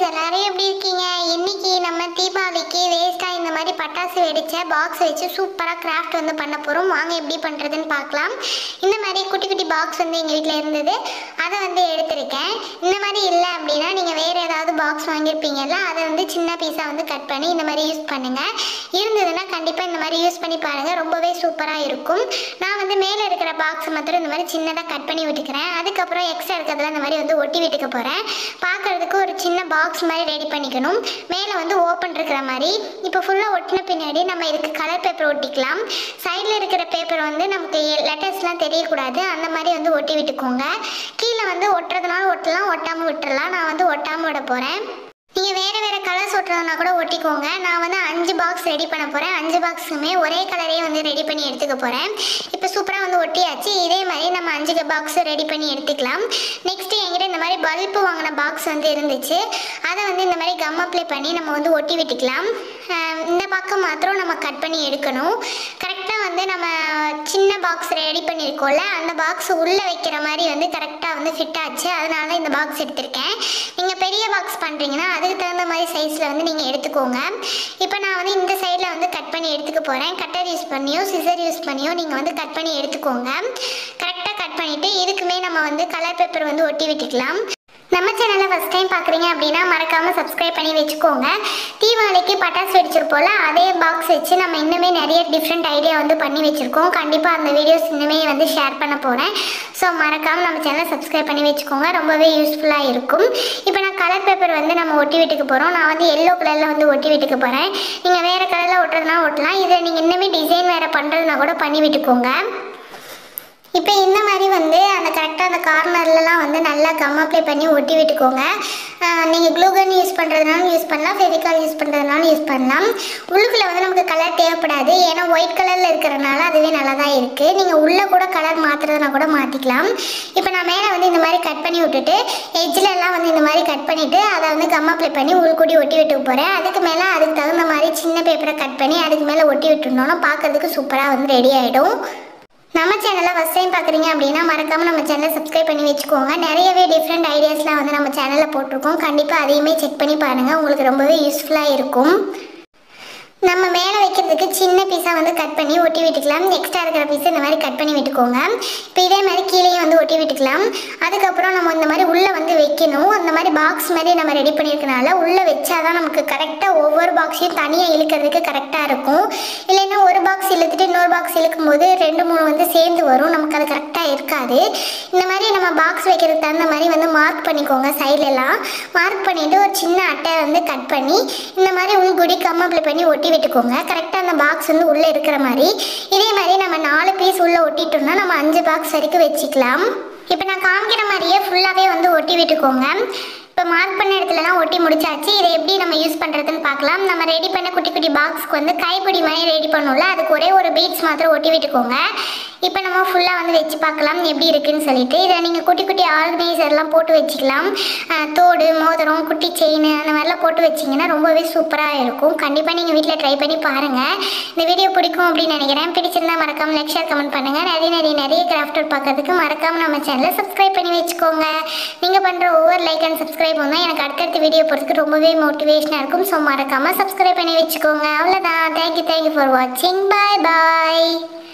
எல்லாரும் எப்படி இருக்கீங்க இன்னைக்கு நம்ம தீபாவளிக்கு வேஸ்ட்டாக இந்த மாதிரி பட்டாசு வெடிச்ச பாக்ஸ் வச்சு சூப்பராக கிராஃப்ட் வந்து பண்ண போகிறோம் வாங்க எப்படி பண்ணுறதுன்னு பார்க்கலாம் இந்த மாதிரி குட்டி குட்டி பாக்ஸ் வந்து எங்கள் வீட்டில் இருந்தது அதை வந்து எடுத்திருக்கேன் இந்த மாதிரி இல்லை அப்படின்னா நீங்கள் வேறு ஏதாவது பாக்ஸ் வாங்கியிருப்பீங்கல்ல அதை வந்து சின்ன பீஸாக வந்து கட் பண்ணி இந்த மாதிரி யூஸ் பண்ணுங்கள் இருந்ததுன்னா கண்டிப்பாக இந்த மாதிரி யூஸ் பண்ணி பாருங்கள் ரொம்பவே சூப்பராக இருக்கும் நான் வந்து மேலே இருக்கிற பாக்ஸ் மாத்திரம் இந்த மாதிரி சின்னதாக கட் பண்ணி விட்டுக்கிறேன் அதுக்கப்புறம் எக்ஸ்ட்ரா இருக்கிறதுல இந்த மாதிரி வந்து ஒட்டி விட்டுக்க போகிறேன் பார்க்கறதுக்கு ஒரு சின்ன பாக்ஸ் மாதிரி ரெடி பண்ணிக்கணும் மேலே வந்து ஓப்பன் இருக்கிற மாதிரி இப்போ ஃபுல்லாக ஒட்டின பின்னாடி நம்ம இதுக்கு கலர் பேப்பர் ஒட்டிக்கலாம் சைடில் இருக்கிற பேப்பர் வந்து நமக்கு லெட்டர்ஸ்லாம் தெரியக்கூடாது அந்த மாதிரி வந்து ஒட்டி விட்டுக்கோங்க கீழே வந்து ஒட்டுறதுனால ஒட்டலாம் ஒட்டாமல் விட்டுறலாம் நான் வந்து ஒட்டாமல் விட போகிறேன் நீங்கள் வேறு வேறு கலர்ஸ் ஒட்டுறதுனா கூட ஒட்டிக்கோங்க நான் வந்து அஞ்சு பாக்ஸ் ரெடி பண்ண போகிறேன் அஞ்சு பாக்ஸுமே ஒரே கலரே வந்து ரெடி பண்ணி எடுத்துக்க போகிறேன் இப்போ சூப்பராக வந்து ஒட்டியாச்சு இதே மாதிரி நம்ம அஞ்சு பாக்ஸ் ரெடி பண்ணி எடுத்துக்கலாம் நெக்ஸ்ட்டு என்கிட்ட இந்த மாதிரி பல்பு வாங்கின பாக்ஸ் வந்து இருந்துச்சு அதை வந்து இந்த மாதிரி கம் அப்ளை பண்ணி நம்ம வந்து ஒட்டி விட்டுக்கலாம் ஆஹ் இந்த பக்கம் மாத்திரம் நம்ம கட் பண்ணி எடுக்கணும் கரெக்டாக வந்து நம்ம சின்ன பாக்ஸ் ரெடி பண்ணியிருக்கோம்ல அந்த பாக்ஸ் உள்ளே வைக்கிற மாதிரி வந்து கரெக்டாக வந்து ஃபிட் ஆச்சு அதனால தான் இந்த பாக்ஸ் எடுத்திருக்கேன் நீங்கள் பெரிய பாக்ஸ் பண்ணுறீங்கன்னா அதுக்கு தகுந்த மாதிரி சைஸில் வந்து நீங்கள் எடுத்துக்கோங்க இப்போ நான் வந்து இந்த சைடில் வந்து கட் பண்ணி எடுத்துக்க போகிறேன் கட்டர் யூஸ் பண்ணியோ சிசர் யூஸ் பண்ணியோ நீங்கள் வந்து கட் பண்ணி எடுத்துக்கோங்க கரெக்டாக கட் பண்ணிவிட்டு இதுக்குமே நம்ம வந்து கலர் பேப்பர் வந்து ஒட்டி விட்டுக்கலாம் நம்ம சேனலை ஃபஸ்ட் டைம் பார்க்குறீங்க அப்படின்னா மறக்காமல் சப்ஸ்கிரைப் பண்ணி வச்சுக்கோங்க தீபாவளிக்கு பட்டாசு வெடிச்சிருப்போல அதே பாக்ஸ் வச்சு நம்ம இன்னுமே நிறைய டிஃப்ரெண்ட் ஐடியா வந்து பண்ணி வச்சுருக்கோம் கண்டிப்பாக அந்த வீடியோஸ் இன்னுமே வந்து ஷேர் பண்ண போகிறேன் ஸோ மறக்காமல் நம்ம சேனலை சப்ஸ்கிரைப் பண்ணி வச்சுக்கோங்க ரொம்பவே யூஸ்ஃபுல்லாக இருக்கும் இப்போ நான் கலர் பேப்பர் வந்து நம்ம ஒட்டி விட்டுக்க போகிறோம் நான் வந்து எல்லோ கலரில் வந்து ஒட்டி விட்டுக்க போகிறேன் நீங்கள் வேறு கலரில் ஒட்டுறதுனா ஒட்டலாம் இதை நீங்கள் இன்னுமே டிசைன் வேறு பண்ணுறதுனா கூட பண்ணி விட்டுக்கோங்க இப்போ இந்த மாதிரி வந்து அந்த கரெக்டாக அந்த கார்னர்லலாம் வந்து நல்லா கம் அப்ளை பண்ணி ஒட்டி விட்டுக்கோங்க நீங்கள் க்ளூகன் யூஸ் பண்ணுறதுனாலும் யூஸ் பண்ணலாம் ஃபெவிகால் யூஸ் பண்ணுறதுனாலும் யூஸ் பண்ணலாம் உள்ளுக்குள்ளே வந்து நமக்கு கலர் தேவைப்படாது ஏன்னா ஒயிட் கலரில் இருக்கிறனால அதுவே நல்லா தான் இருக்குது நீங்கள் உள்ளே கூட கலர் மாற்றுறதுனா கூட மாற்றிக்கலாம் இப்போ நான் மேலே வந்து இந்த மாதிரி கட் பண்ணி விட்டுட்டு எட்ஜில் எல்லாம் வந்து இந்த மாதிரி கட் பண்ணிவிட்டு அதை வந்து கம் அப்ளை பண்ணி உள்கூடி ஒட்டி விட்டு போகிறேன் அதுக்கு மேலே அதுக்கு தகுந்த மாதிரி சின்ன பேப்பரை கட் பண்ணி அதுக்கு மேலே ஒட்டி விட்டுருந்தோன்னா பார்க்கறதுக்கு சூப்பராக வந்து ரெடி ஆகிடும் நம்ம சேனலை ஃபஸ்ட் டைம் பார்க்குறீங்க அப்படின்னா மறக்காமல் நம்ம சேனலை சப்ஸ்கிரைப் பண்ணி வச்சுக்கோங்க நிறையவே டிஃப்ரெண்ட் ஐடியாஸ்லாம் வந்து நம்ம சேனலில் போட்டிருக்கோம் கண்டிப்பாக அதையுமே செக் பண்ணி பாருங்கள் உங்களுக்கு ரொம்பவே யூஸ்ஃபுல்லாக இருக்கும் நம்ம மேலே வைக்கிறதுக்கு சின்ன பீஸாக வந்து கட் பண்ணி ஒட்டி விட்டுக்கலாம் எக்ஸ்ட்ரா இருக்கிற பீஸ் இந்த மாதிரி கட் பண்ணி விட்டுக்கோங்க இப்போ இதே மாதிரி கீழேயும் வந்து ஒட்டி விட்டுக்கலாம் அதுக்கப்புறம் நம்ம இந்த மாதிரி உள்ளே வந்து வைக்கணும் அந்த மாதிரி பாக்ஸ் மாதிரி நம்ம ரெடி பண்ணியிருக்கனால உள்ளே வச்சாதான் நமக்கு கரெக்டாக ஒவ்வொரு பாக்ஸையும் தனியாக இழுக்கிறதுக்கு கரெக்டாக இருக்கும் இல்லைன்னா ஒரு பாக்ஸ் இழுத்துட்டு இன்னொரு பாக்ஸ் இழுக்கும் போது ரெண்டு மூணு வந்து சேர்ந்து வரும் நமக்கு அது கரெக்டாக இருக்காது இந்த மாதிரி நம்ம பாக்ஸ் வைக்கிறதுக்கு தகுந்த மாதிரி வந்து மார்க் பண்ணிக்கோங்க சைட்லலாம் மார்க் பண்ணிவிட்டு ஒரு சின்ன அட்டை வந்து கட் பண்ணி இந்த மாதிரி உள்குடி கம் அப்ளை பண்ணி ஒட்டி விட்டுக்கோங்க கரெக்டாக அந்த பாக்ஸ் வந்து உள்ளே இருக்கிற மாதிரி இதே மாதிரி நம்ம நாலு பீஸ் உள்ளே ஒட்டிட்டோம்னா நம்ம அஞ்சு பாக்ஸ் வரைக்கும் வச்சுக்கலாம் இப்போ நான் காமிக்கிற மாதிரியே ஃபுல்லாகவே வந்து ஒட்டி விட்டுக்கோங்க இப்போ மார்க் பண்ண இடத்துலலாம் ஒட்டி முடிச்சாச்சு இதை எப்படி நம்ம யூஸ் பண்ணுறதுன்னு பார்க்கலாம் நம்ம ரெடி பண்ண குட்டி குட்டி பாக்ஸ்க்கு வந்து கைப்பிடி மாதிரி ரெடி பண்ணோம்ல அதுக்கு ஒரே ஒரு பீட்ஸ் மாத்திரம் ஒட்டி விட்டுக்கோங்க இப்போ நம்ம ஃபுல்லாக வந்து வச்சு பார்க்கலாம் எப்படி இருக்குன்னு சொல்லிட்டு இதை நீங்கள் குட்டி குட்டி ஆர்கனைசர்லாம் போட்டு வச்சுக்கலாம் அஹ் தோடு மோதிரம் குட்டி செயின் அந்த மாதிரிலாம் போட்டு வச்சிங்கன்னா ரொம்பவே சூப்பராக இருக்கும் கண்டிப்பாக நீங்கள் வீட்டில் ட்ரை பண்ணி பாருங்கள் இந்த வீடியோ பிடிக்கும் அப்படின்னு நினைக்கிறேன் பிடிச்சிருந்தா மறக்காம லைக் ஷேர் கமெண்ட் பண்ணுங்கள் நிறைய நிறைய நிறைய கிராஃப்ட் பார்க்கறதுக்கு மறக்காம நம்ம சேனலை சப்ஸ்கிரைப் பண்ணி வச்சுக்கோங்க நீங்கள் பண்ணுற ஒவ்வொரு லைக் அண்ட் சப்ஸ்கிரைப் வந்து எனக்கு அடுத்தடுத்த வீடியோ போகிறதுக்கு ரொம்பவே மோட்டிவேஷனாக இருக்கும் ஸோ மறக்காமல் சப்ஸ்கிரைப் பண்ணி வச்சுக்கோங்க அவ்வளோதான் தேங்க்யூ தேங்க்யூ ஃபார் வாட்சிங் பாய் பாய்